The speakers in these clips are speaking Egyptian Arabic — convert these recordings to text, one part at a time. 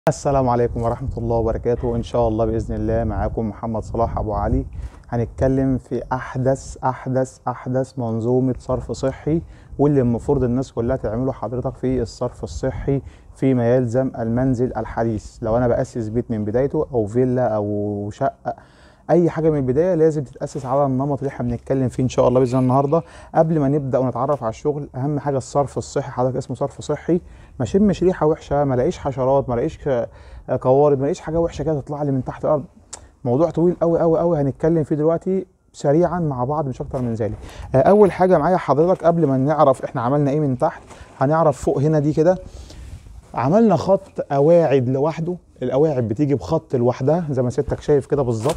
السلام عليكم ورحمة الله وبركاته إن شاء الله بإذن الله معاكم محمد صلاح أبو علي هنتكلم في أحدث أحدث أحدث منظومة صرف صحي واللي المفروض الناس كلها تعمله حضرتك في الصرف الصحي فيما يلزم المنزل الحديث لو أنا بأسس بيت من بدايته أو فيلا أو شقة اي حاجه من البدايه لازم تتاسس على النمط اللي احنا بنتكلم فيه ان شاء الله باذن الله النهارده قبل ما نبدا ونتعرف على الشغل اهم حاجه الصرف الصحي حضرتك اسمه صرف صحي ما اشمش ريحه وحشه ما الاقيش حشرات ما الاقيش قوارض ما الاقيش حاجه وحشه كده تطلع لي من تحت الارض موضوع طويل قوي قوي قوي هنتكلم فيه دلوقتي سريعا مع بعض مش اكتر من ذلك اول حاجه معايا حضرتك قبل ما نعرف احنا عملنا ايه من تحت هنعرف فوق هنا دي كده عملنا خط قواعد لوحده القواعد بتيجي بخط لوحدها زي ما سيادتك شايف كده بالظبط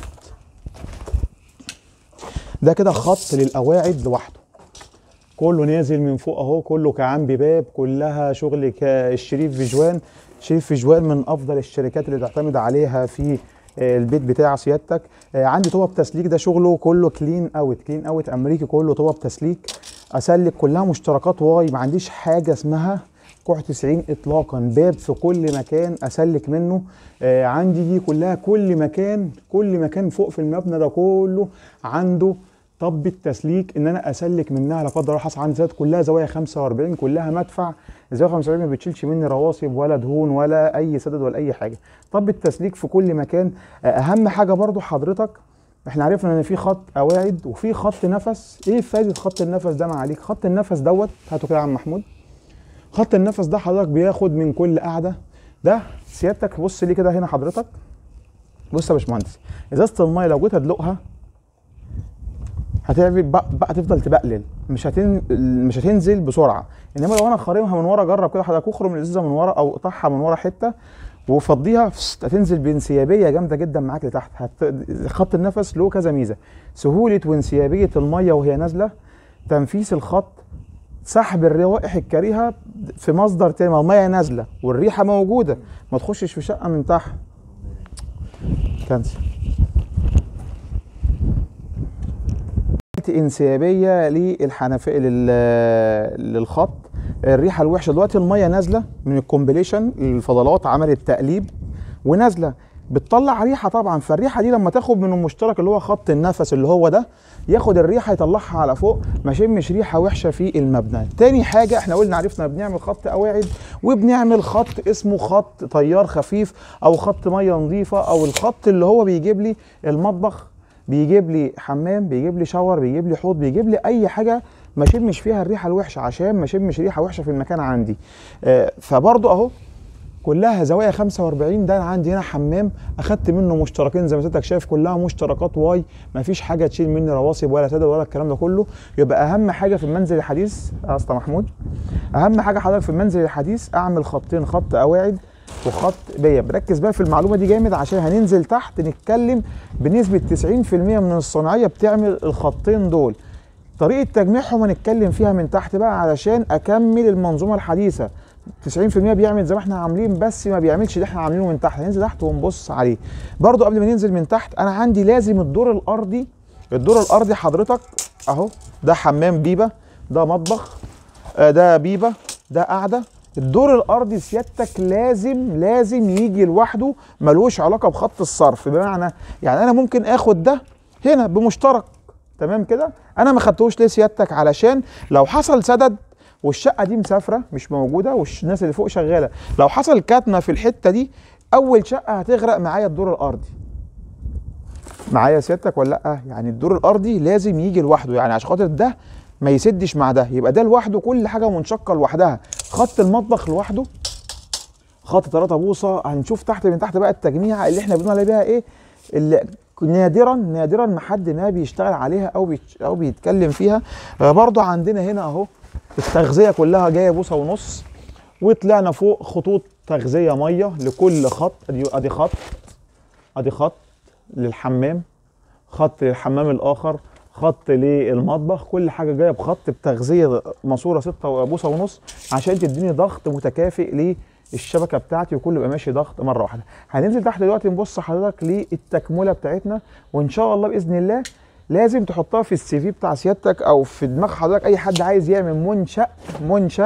ده كده خط للقواعد لوحده كله نازل من فوق اهو كله كعام بباب كلها شغل كالشريف فيجوان شريف فيجوان من افضل الشركات اللي تعتمد عليها في البيت بتاع سيادتك عندي طوب تسليك ده شغله كله كلين اوت كلين اوت امريكي كله طوب تسليك اسلك كلها مشتركات واي ما عنديش حاجه اسمها كوع 90 اطلاقا باب في كل مكان اسلك منه آه عندي دي كلها كل مكان كل مكان فوق في المبنى ده كله عنده طب التسليك ان انا اسلك منها لا قدر الله حصل عندي زيت كلها زوايا 45 كلها مدفع الزاويه 45 ما بتشيلش مني رواسب ولا دهون ولا اي سدد ولا اي حاجه طب التسليك في كل مكان آه اهم حاجه برضو حضرتك احنا عرفنا ان في خط قواعد وفي خط نفس ايه فايده خط النفس ده معاليك خط النفس دوت هاتوا كده يا عم محمود خط النفس ده حضرتك بياخد من كل قاعده ده سيادتك بص لي كده هنا حضرتك بص يا باشمهندس ازازه الميه لو جيت ادلقها هتعمل بقى, بقى تفضل تبقلل مش هتن... مش هتنزل بسرعه انما لو انا خارمها من ورا جرب كده حضرتك اخرم الازازه من ورا او اقطعها من ورا حته وفضيها هتنزل بانسيابيه جامده جدا معاك لتحت هت... خط النفس له كذا ميزه سهوله وانسيابيه الميه وهي نازله تنفيس الخط سحب الروائح الكريهه في مصدر تاني ما الميه نازله والريحه موجوده ما تخشش في شقه من تحت كنسل انسيابيه للحنفيه للخط الريحه الوحشه دلوقتي الميه نازله من الكومبليشن الفضلات عملت تقليب ونازله بتطلع ريحه طبعا فالريحه دي لما تاخد من المشترك اللي هو خط النفس اللي هو ده ياخد الريحه يطلعها على فوق ما شمش ريحه وحشه في المبنى تاني حاجه احنا قلنا عرفنا بنعمل خط قواعد وبنعمل خط اسمه خط تيار خفيف او خط ميه نظيفه او الخط اللي هو بيجيب لي المطبخ بيجيب لي حمام بيجيب لي شاور بيجيب لي حوض بيجيب لي اي حاجه ما شمش فيها الريحه الوحشه عشان ما شمش ريحه وحشه في المكان عندي آه فبرضه اهو كلها زوايا 45 ده انا عندي هنا حمام اخدت منه مشتركين زي ما سيادتك شايف كلها مشتركات واي ما فيش حاجه تشيل مني رواسب ولا سدد ولا الكلام ده كله يبقى اهم حاجه في المنزل الحديث يا اسطى محمود اهم حاجه حضرتك في المنزل الحديث اعمل خطين خط قواعد وخط بيب ركز بقى في المعلومه دي جامد عشان هننزل تحت نتكلم بنسبه 90% من الصناعيه بتعمل الخطين دول طريقه تجميعهم هنتكلم فيها من تحت بقى علشان اكمل المنظومه الحديثه 90% بيعمل زي ما احنا عاملين بس ما بيعملش اللي احنا عاملينه من تحت هننزل تحت ونبص عليه برضو قبل ما ننزل من تحت انا عندي لازم الدور الارضي الدور الارضي حضرتك اهو ده حمام بيبه ده مطبخ آه ده بيبه ده قاعده الدور الارضي سيادتك لازم لازم يجي لوحده ملوش علاقه بخط الصرف بمعنى يعني انا ممكن اخد ده هنا بمشترك تمام كده انا ما خدتهوش ليه سيادتك علشان لو حصل سدد والشقه دي مسافره مش موجوده والناس اللي فوق شغاله لو حصل كتمه في الحته دي اول شقه هتغرق معايا الدور الارضي معايا سيادتك ولا لا يعني الدور الارضي لازم يجي لوحده يعني عشان خاطر ده ما يسدش مع ده يبقى ده لوحده كل حاجه منشقه لوحدها خط المطبخ لوحده خط 3 بوصه هنشوف تحت من تحت بقى التجميعه اللي احنا بنقول عليها ايه اللي نادرا نادرا ما حد ما بيشتغل عليها او بيش او بيتكلم فيها برضو عندنا هنا اهو التغذيه كلها جايه بوصه ونص وطلعنا فوق خطوط تغذيه ميه لكل خط ادي ادي خط ادي خط للحمام خط للحمام الاخر خط للمطبخ كل حاجه جايه بخط بتغذيه ماسوره 6 بوصه ونص عشان تديني ضغط متكافئ للشبكه بتاعتي وكله يبقى ماشي ضغط مره واحده هننزل تحت دلوقتي نبص حضرتك للتكمله بتاعتنا وان شاء الله باذن الله لازم تحطها في السي في بتاع سيادتك او في دماغ حضرتك اي حد عايز يعمل منشا منشا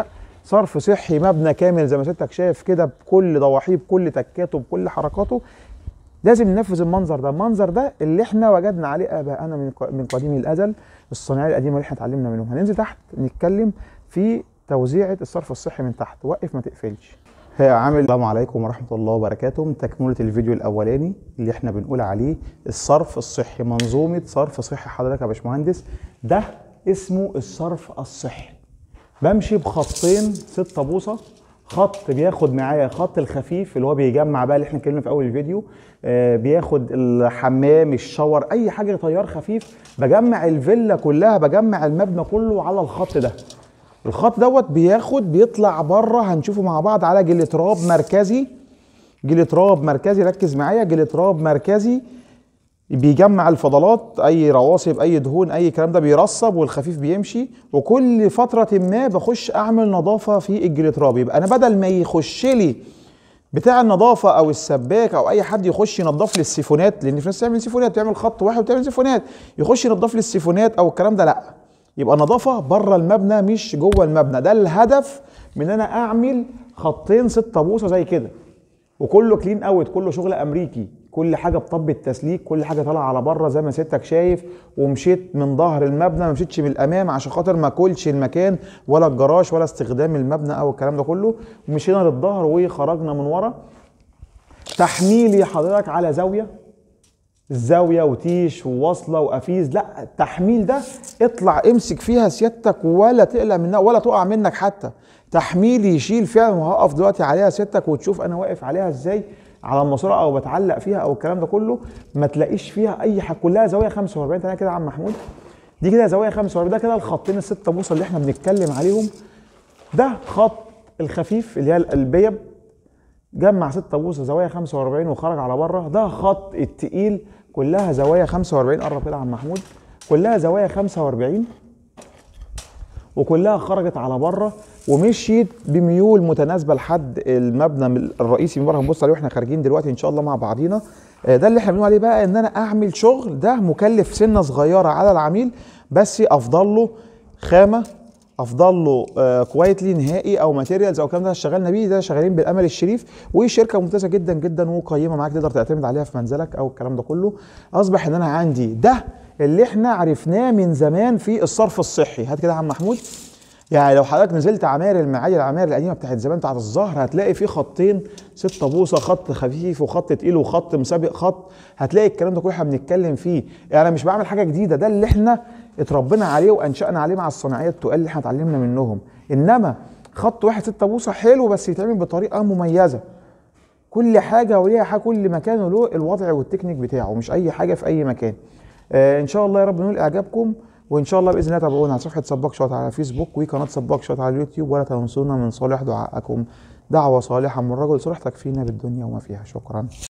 صرف صحي مبنى كامل زي ما سيادتك شايف كده بكل ضواحيه بكل تكاته بكل حركاته لازم ننفذ المنظر ده المنظر ده اللي احنا وجدنا عليه ابائنا من ق- من قديم الازل الصناعيه القديمه اللي احنا اتعلمنا منهم هننزل تحت نتكلم في توزيعه الصرف الصحي من تحت وقف ما تقفلش هي عامل السلام عليكم ورحمه الله وبركاته تكمله الفيديو الاولاني اللي احنا بنقول عليه الصرف الصحي منظومه صرف صحي حضرتك يا باشمهندس ده اسمه الصرف الصحي بمشي بخطين 6 بوصه خط بياخد معايا خط الخفيف اللي هو بيجمع بقى اللي احنا اتكلمنا في اول الفيديو آه بياخد الحمام الشاور اي حاجه تيار خفيف بجمع الفيلا كلها بجمع المبنى كله على الخط ده الخط دوت بياخد بيطلع بره هنشوفه مع بعض على جليتراب مركزي جليتراب مركزي ركز معايا جليتراب مركزي بيجمع الفضلات اي رواسب اي دهون اي كلام ده بيرصب والخفيف بيمشي وكل فتره ما بخش اعمل نظافه في الجليتراب يبقى انا بدل ما يخش لي بتاع النظافه او السباك او اي حد يخش ينظف لي السيفونات لان في ناس بتعمل سيفونات بتعمل خط واحد وبتعمل سيفونات يخش ينظف لي السيفونات او الكلام ده لا يبقى نظافه بره المبنى مش جوه المبنى ده الهدف من ان انا اعمل خطين 6 بوصه زي كده وكله كلين اوت كله شغل امريكي كل حاجه بطب التسليك كل حاجه طالعه على بره زي ما سيادتك شايف ومشيت من ظهر المبنى ما مشيتش من الامام عشان خاطر ما اكلش المكان ولا الجراج ولا استخدام المبنى او الكلام ده كله ومشينا للظهر وخرجنا من ورا تحميلي حضرتك على زاويه الزاويه وتيش وواصله وقفيز لا التحميل ده اطلع امسك فيها سيادتك ولا تقلق منها ولا تقع منك حتى تحميل يشيل فعلا وهقف دلوقتي عليها سيادتك وتشوف انا واقف عليها ازاي على الماسوره او بتعلق فيها او الكلام ده كله ما تلاقيش فيها اي حاجه كلها زاويه 45 تعالى كده يا عم محمود دي كده زاويه 45 ده كده الخطين الستة بوصه اللي احنا بنتكلم عليهم ده خط الخفيف اللي هي البيب جمع 6 بوصه زوايا 45 وخرج على بره ده خط التقيل كلها زوايا 45 قرب كده يا عم محمود كلها زوايا 45 وكلها خرجت على بره ومشيت بميول متناسبه لحد المبنى الرئيسي من بره هنبص عليه واحنا خارجين دلوقتي ان شاء الله مع بعضينا آه، ده اللي احنا بنقول عليه بقى ان انا اعمل شغل ده مكلف سنه صغيره على العميل بس افضل له خامه افضل له آه كويتلي نهائي او ماتيريالز او الكلام ده اشتغلنا بيه ده شغالين بالامل الشريف وشركه ممتازه جدا جدا وقيمه معاك تقدر تعتمد عليها في منزلك او الكلام ده كله اصبح ان انا عندي ده اللي احنا عرفناه من زمان في الصرف الصحي هات كده يا عم محمود يعني لو حضرتك نزلت عماير المعادي العماير القديمه بتاعت زمان بتاعت الظهر هتلاقي في خطين 6 بوصه خط خفيف وخط تقيل وخط مسابق خط هتلاقي الكلام ده كله احنا بنتكلم فيه يعني انا مش بعمل حاجه جديده ده اللي احنا اتربينا عليه وانشانا عليه مع الصناعيه التقال اللي احنا اتعلمنا منهم انما خط واحد 6 بوصه حلو بس يتعمل بطريقه مميزه كل حاجه وليها حاجه كل مكان له الوضع والتكنيك بتاعه مش اي حاجه في اي مكان آه ان شاء الله يا رب نقول اعجابكم وان شاء الله باذن الله تابعونا على صفحه سباك شوت على فيسبوك وقناه سباك شوت على اليوتيوب ولا تنسونا من صالح دعائكم دعوه صالحه من رجل صالح تكفينا بالدنيا وما فيها شكرا